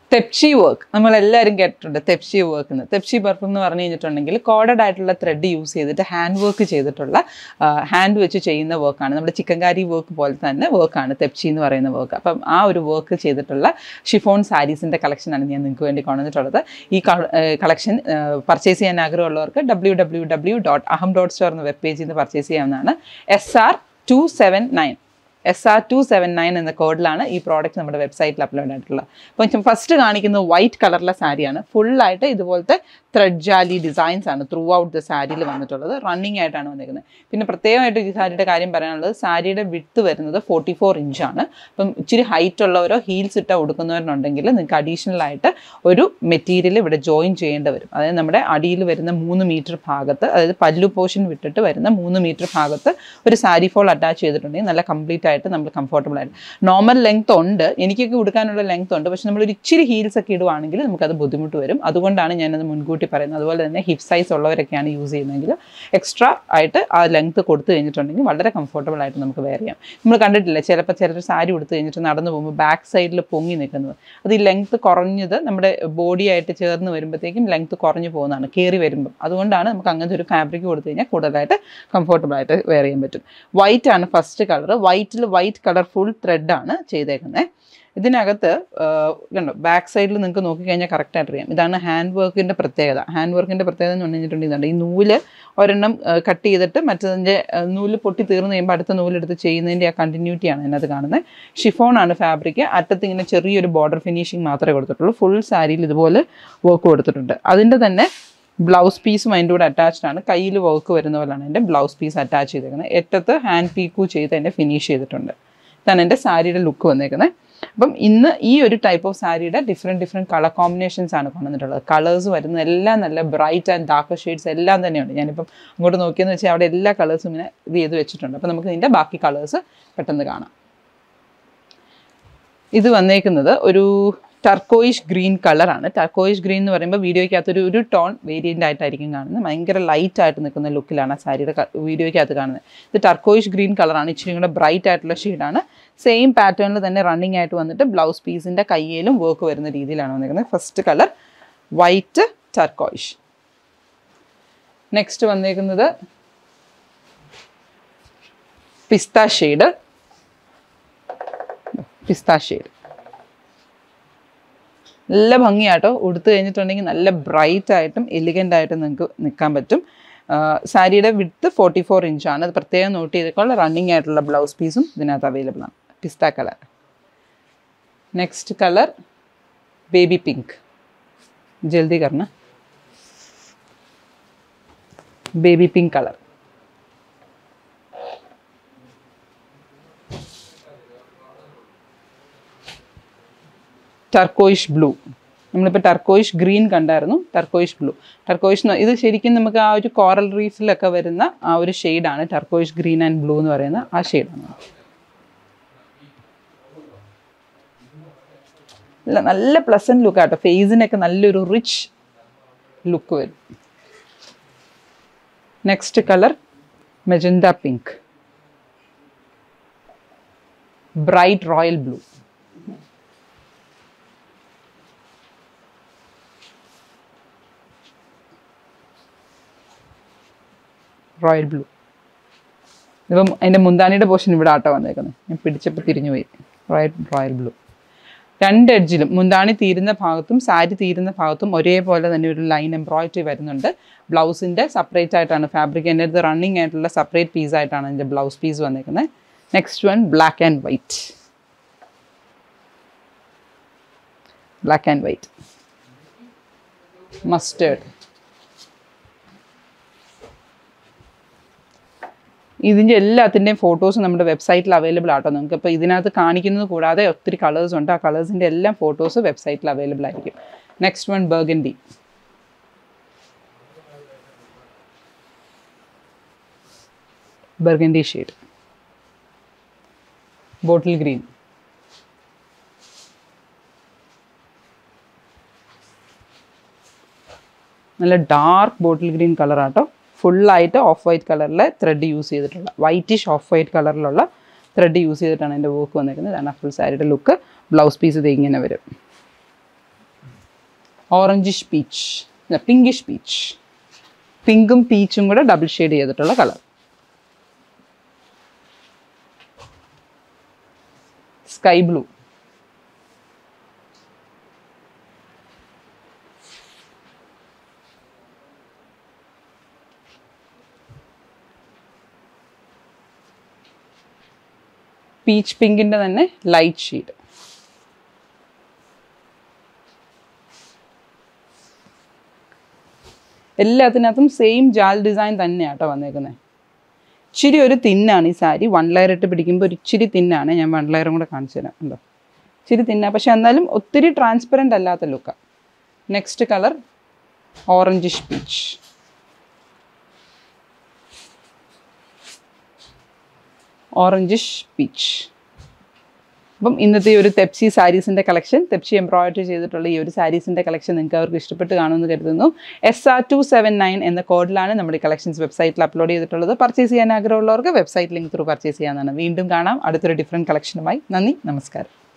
തെപ്ഷി work നമ്മൾ എല്ലാവരും കേട്ടിട്ടുണ്ട് തെപ്ഷി വർക്ക് എന്ന് തെപ്ഷി വർക്ക് എന്ന് പറഞ്ഞു കഴിഞ്ഞിട്ടുണ്ടെങ്കിൽ കോഡഡ് ആയിട്ടുള്ള ത്രെഡ് യൂസ് ചെയ്തിട്ട് ഹാൻഡ് വർക്ക് ചെയ്തിട്ടുള്ള ഹാൻഡ് വെച്ച് ചെയ്യുന്ന വർക്കാണ് നമ്മുടെ ചിക്കൻകാരി വർക്ക് പോലെ തന്നെ വർക്കാണ് തെപ്ഷി എന്ന് പറയുന്ന വർക്ക് അപ്പം ആ ഒരു വർക്ക് ചെയ്തിട്ടുള്ള ഷിഫോൺ സാരീസിൻ്റെ കളക്ഷനാണ് ഞാൻ നിങ്ങൾക്ക് വേണ്ടി കൊണ്ടുവന്നിട്ടുള്ളത് ഈ കളക്ഷൻ പർച്ചേസ് ചെയ്യാൻ ആഗ്രഹമുള്ളവർക്ക് W W W dot Aham dot store എന്ന വെബ് പേജിൽ നിന്ന് പർച്ചേസ് ചെയ്യാവുന്നതാണ് S R two seven nine S R two seven nine എന്ന കോഡിലാണ് ഈ പ്രോഡക്റ്റ് നമ്മുടെ വെബ്സൈറ്റിൽ അപ്ലോഡ് ആയിട്ടുള്ളത് അപ്പോൾ ഫസ്റ്റ് കാണിക്കുന്നത് വൈറ്റ് കളറിലെ സാരിയാണ് ഫുള്ളായിട്ട് ഇതുപോലത്തെ ത്രെഡ് ജാലി ഡിസൈൻസ് ആണ് ത്രൂ ഔട്ട് ദ സാരിയിൽ വന്നിട്ടുള്ളത് റണ്ണിങ് ആയിട്ടാണ് വന്നിരിക്കുന്നത് പിന്നെ പ്രത്യേകമായിട്ട് ഈ സാരിയുടെ കാര്യം പറയാനുള്ളത് സാരിയുടെ വിട്ട് വരുന്നത് ഫോർട്ടി ഫോർ ഇഞ്ചാണ് അപ്പം ഇച്ചിരി ഹൈറ്റ് ഉള്ളവരോ ഹീൽസ് ഇട്ട ഉടുക്കുന്നവരുണ്ടെങ്കിൽ നിങ്ങൾക്ക് അഡീഷണൽ ആയിട്ട് ഒരു മെറ്റീരിയൽ ഇവിടെ ജോയിൻ ചെയ്യേണ്ടി വരും അതായത് നമ്മുടെ അടിയിൽ വരുന്ന മൂന്ന് മീറ്റർ ഭാഗത്ത് അതായത് പല്ലു പോർഷൻ വിട്ടിട്ട് വരുന്ന മൂന്ന് മീറ്റർ ഭാഗത്ത് ഒരു സാരി ഫോൾ അറ്റാച്ച് ചെയ്തിട്ടുണ്ടെങ്കിൽ നല്ല കംപ്ലീറ്റ് ആയിട്ട് നമ്മൾ കംഫർട്ടബിൾ ആയിട്ട് നോർമൽ ലെങ്ത് ഉണ്ട് എനിക്കൊക്കെ ഉടുക്കാനുള്ള ലെങ്ത് ഉണ്ട് പക്ഷെ നമ്മൾ ഒരു ഇച്ചിരി ഹീൽസ് ഒക്കെ ഇടുവാണെങ്കിൽ നമുക്കത് ബുദ്ധിമുട്ട് വരും അതുകൊണ്ടാണ് ഞാനത് മുൻകൂട്ടി പറയുന്നത് അതുപോലെ തന്നെ ഹിപ്പ് സൈസ് ഉള്ളവരൊക്കെയാണ് യൂസ് ചെയ്യുന്നതെങ്കിൽ എക്സ്ട്രാ ആയിട്ട് ആ ലെങ്ത് കൊടുത്തു കഴിഞ്ഞിട്ടുണ്ടെങ്കിൽ വളരെ കംഫർട്ടബിൾ ആയിട്ട് നമുക്ക് വെയർ ചെയ്യാം നമ്മൾ കണ്ടിട്ടില്ല ചിലപ്പോൾ ചിലർ സാരി ഉടുത്ത് കഴിഞ്ഞിട്ട് നടന്നു പോകുമ്പോൾ ബാക്ക് സൈഡിൽ പൊങ്ങി നിൽക്കുന്നത് അത് ഈ ലെങ്ത് കുറഞ്ഞത് നമ്മുടെ ബോഡി ആയിട്ട് ചേർന്ന് വരുമ്പോഴത്തേക്കും ലെങ്ത് കുറഞ്ഞു പോകുന്നതാണ് കയറി വരുമ്പം അതുകൊണ്ടാണ് നമുക്ക് അങ്ങനത്തെ ഒരു ഫാബ്രിക് കൊടുത്തു കഴിഞ്ഞാൽ കൂടുതലായിട്ട് കംഫർട്ടബിൾ ആയിട്ട് വെയർ ചെയ്യാൻ പറ്റും വൈറ്റ് ആണ് ഫസ്റ്റ് കളർ വൈറ്റിൽ വൈറ്റ് കളർ ഫുൾ ത്രെഡാണ് ചെയ്തേക്കുന്നത് ഇതിനകത്ത് കണ്ടോ ബാക്ക് സൈഡിൽ നിങ്ങൾക്ക് നോക്കിക്കഴിഞ്ഞാൽ കറക്റ്റായിട്ട് അറിയാം ഇതാണ് ഹാൻഡ് വർക്കിൻ്റെ പ്രത്യേകത ഹാൻഡ് വർക്കിൻ്റെ പ്രത്യേകത എന്ന് പറഞ്ഞിട്ടുണ്ടെങ്കിൽ ഇതുണ്ട് ഈ നൂല് ഒരെണ്ണം കട്ട് ചെയ്തിട്ട് മറ്റതിൻ്റെ നൂല് പൊട്ടി തീർന്ന് കഴിയുമ്പോൾ അടുത്ത നൂലെടുത്ത് ചെയ്യുന്നതിൻ്റെ ആ കണ്ടിന്യൂറ്റിയാണ് അതിനകത്ത് കാണുന്നത് ഷിഫോണാണ് ഫാബ്രിക് അറ്റത്ത് ഇങ്ങനെ ചെറിയൊരു ബോർഡർ ഫിനിഷിങ് മാത്രമേ കൊടുത്തിട്ടുള്ളൂ ഫുൾ സാരിയിൽ ഇതുപോലെ വർക്ക് കൊടുത്തിട്ടുണ്ട് അതിൻ്റെ തന്നെ ബ്ലൗസ് പീസും അതിൻ്റെ കൂടെ അറ്റാച്ച്ഡ് ആണ് കയ്യിൽ വർക്ക് വരുന്ന പോലെയാണ് എൻ്റെ ബ്ലൗസ് പീസ് അറ്റാച്ച് ചെയ്തേക്കുന്നത് ഏറ്റത്ത് ഹാൻഡ് പീക്കു ചെയ്ത് അതിൻ്റെ ഫിനിഷ് ചെയ്തിട്ടുണ്ട് ഇതാണ് എൻ്റെ സാരിയുടെ ലുക്ക് വന്നേക്കുന്നത് അപ്പം ഇന്ന് ഈ ഒരു ടൈപ്പ് ഓഫ് സാരിയുടെ ഡിഫറെൻറ്റ് ഡിഫറെൻറ്റ് കളർ കോമ്പിനേഷൻസ് ആണ് കൊണ്ടുവന്നിട്ടുള്ളത് കളേഴ്സ് വരുന്ന എല്ലാം നല്ല ബ്രൈറ്റ് ആൻഡ് ഡാർക്ക് ഷെയ്ഡ്സ് എല്ലാം തന്നെയുണ്ട് ഞാനിപ്പം അങ്ങോട്ട് നോക്കിയെന്ന് വെച്ചാൽ അവിടെ എല്ലാ കളേഴ്സും ഇങ്ങനെ ഇത് ചെയ്ത് വെച്ചിട്ടുണ്ട് അപ്പം നമുക്ക് ഇതിൻ്റെ ബാക്കി കളേഴ്സ് പെട്ടെന്ന് കാണാം ഇത് വന്നേക്കുന്നത് ഒരു ടർക്കോയിഷ് ഗ്രീൻ കളറാണ് ടർക്കോയിഷ് ഗ്രീൻ എന്ന് പറയുമ്പോൾ വീഡിയോയ്ക്കകത്തൊരു ഒരു ടോൺ വേരിയൻ്റ് ആയിട്ടായിരിക്കും കാണുന്നത് ഭയങ്കര ലൈറ്റ് ആയിട്ട് നിൽക്കുന്ന ലുക്കിലാണ് ആ സാരിയുടെ വീഡിയോയ്ക്കകത്ത് കാണുന്നത് ഇത് ടർക്കോയിഷ് ഗ്രീൻ കളറാണ് ഇച്ചിരി കൂടെ ബ്രൈറ്റ് ആയിട്ടുള്ള ഷെയ്ഡാണ് സെയിം പാറ്റേണിൽ തന്നെ റണ്ണിങ് ആയിട്ട് വന്നിട്ട് ബ്ലൗസ് പീസിൻ്റെ കയ്യിലും വർക്ക് വരുന്ന രീതിയിലാണ് വന്നിരിക്കുന്നത് first colour white turquoise next വന്നേക്കുന്നത് പിസ്ത ഷെയ്ഡ് പിസ്ത ഷെയ്ഡ് നല്ല ഭംഗിയാട്ടോ ഉടുത്ത് കഴിഞ്ഞിട്ടുണ്ടെങ്കിൽ നല്ല ബ്രൈറ്റ് ആയിട്ടും എലിഗൻ്റ് ആയിട്ടും നിങ്ങൾക്ക് നിൽക്കാൻ പറ്റും സാരിയുടെ വിഡ്ത്ത് ഫോർട്ടി ഫോർ ഇഞ്ചാണ് അത് പ്രത്യേകം നോട്ട് ചെയ്തേക്കുള്ള റണ്ണിങ് ആയിട്ടുള്ള ബ്ലൗസ് പീസും ഇതിനകത്ത് അവൈലബിൾ ആണ് pista colour next colour baby pink ജൽദി കർണ baby pink colour turquoise blue നമ്മളിപ്പോൾ ടർക്കോയിഷ് ഗ്രീൻ കണ്ടായിരുന്നു ടർക്കോയിഷ് ബ്ലൂ ടർക്കോയിഷ് ഇത് ശരിക്കും നമുക്ക് ആ ഒരു കോറൽ റീഫിലൊക്കെ വരുന്ന ആ ഒരു ഷെയ്ഡാണ് ടർക്കോയിഷ് ഗ്രീൻ ആൻഡ് ബ്ലൂ എന്ന് പറയുന്ന ആ ഷെയ്ഡാണ് നല്ല നല്ല പ്ലസൻറ്റ് ലുക്ക് ആട്ടോ ഫേസിനൊക്കെ നല്ലൊരു റിച്ച് ലുക്ക് വരും next colour magenta pink bright royal blue royal blue ഇപ്പം അതിൻ്റെ മുന്താനിയുടെ പോർഷൻ ഇവിടെ ആട്ടോ വന്നേക്കുന്നത് ഞാൻ പിടിച്ചപ്പോൾ തിരിഞ്ഞു പോയി റോയൽ റോയൽ ബ്ലൂ രണ്ട് എഡ്ജിലും മുന്താണി തീരുന്ന ഭാഗത്തും സാരി തീരുന്ന ഭാഗത്തും ഒരേപോലെ തന്നെ ഒരു ലൈൻ എംബ്രോയിഡറി വരുന്നുണ്ട് ബ്ലൗസിൻ്റെ സെപ്പറേറ്റ് ആയിട്ടാണ് ഫാബ്രിക് എൻ്റെ അടുത്ത് റണ്ണിങ് ആയിട്ടുള്ള സെപ്പറേറ്റ് പീസ് ആയിട്ടാണ് എൻ്റെ ബ്ലൗസ് പീസ് വന്നേക്കുന്നത് next one black and white black and white mustard ഇതിൻ്റെ എല്ലാത്തിൻ്റെയും ഫോട്ടോസ് നമ്മുടെ വെബ്സൈറ്റിൽ അവൈലബിൾ ആട്ടോ നിങ്ങൾക്ക് ഇപ്പോൾ ഇതിനകത്ത് കാണിക്കുന്നത് കൂടാതെ ഒത്തിരി കളേഴ്സ് ഉണ്ട് ആ കളേഴ്സിൻ്റെ എല്ലാം ഫോട്ടോസ് വെബ്സൈറ്റിൽ അവൈലബിൾ ആയിരിക്കും next one burgundy burgundy shade bottle green നല്ല ഡാർക്ക് ബോട്ടിൽ ഗ്രീൻ കളറാട്ടോ ഫുള്ളായിട്ട് ഓഫ് വൈറ്റ് കളറിലെ ത്രെഡ് യൂസ് ചെയ്തിട്ടുള്ള വൈറ്റിഷ് ഓഫ് വൈറ്റ് കളറിലുള്ള ത്രെഡ് യൂസ് ചെയ്തിട്ടാണ് എൻ്റെ വർക്ക് വന്നിരിക്കുന്നത് ഇതാണ് ഫുൾ സാരിയുടെ ലുക്ക് ബ്ലൗസ് പീസ് ഇത് ഇങ്ങനെ വരും ഓറഞ്ചിഷ് പീച്ച് പിങ്കിഷ് പീച്ച് പിങ്കും പീച്ചും കൂടെ ഡബിൾ ഷെയ്ഡ് ചെയ്തിട്ടുള്ള കളർ സ്കൈ ബ്ലൂ പീച്ച് പിങ്കിൻ്റെ തന്നെ ലൈറ്റ് ഷെയ്ഡ് എല്ലാത്തിനകത്തും സെയിം ജാൽ ഡിസൈൻ തന്നെയാണ് കേട്ടോ വന്നേക്കുന്നത് ഇച്ചിരി ഒരു തിന്നാണ് ഈ സാരി വൺ ലെയർ ഇട്ട് പിടിക്കുമ്പോൾ ഒരു ഇച്ചിരി തിന്നാണ് ഞാൻ വൺ ലെയറും കൂടെ കാണിച്ചു തരാം ഉണ്ടോ ഇച്ചിരി തിന്നാ പക്ഷെ എന്നാലും ഒത്തിരി ട്രാൻസ്പെറൻ്റ് അല്ലാത്ത ലുക്കാണ് next colour orangish peach orangish peach അപ്പം ഇന്നത്തെ ഈ ഒരു തെപ്സി സാരീസിൻ്റെ കളക്ഷൻ തെപ്സി എംബ്രോയിഡറി ചെയ്തിട്ടുള്ള ഈ ഒരു സാരീസിൻ്റെ കളക്ഷൻ നിങ്ങൾക്ക് അവർക്ക് ഇഷ്ടപ്പെട്ട് കാണുമെന്ന് കരുതുന്നു S R two seven nine എന്ന കോഡിലാണ് നമ്മുടെ കളക്ഷൻസ് വെബ്സൈറ്റിൽ അപ്ലോഡ് ചെയ്തിട്ടുള്ളത് പർച്ചേസ് ചെയ്യാൻ ആഗ്രഹമുള്ളവർക്ക് വെബ്സൈറ്റ് ലിങ്ക് ത്രൂ പർച്ചേസ് ചെയ്യാവുന്നതാണ് വീണ്ടും കാണാം അടുത്തൊരു ഡിഫറെൻറ്റ് കളക്ഷനുമായി നന്ദി നമസ്കാരം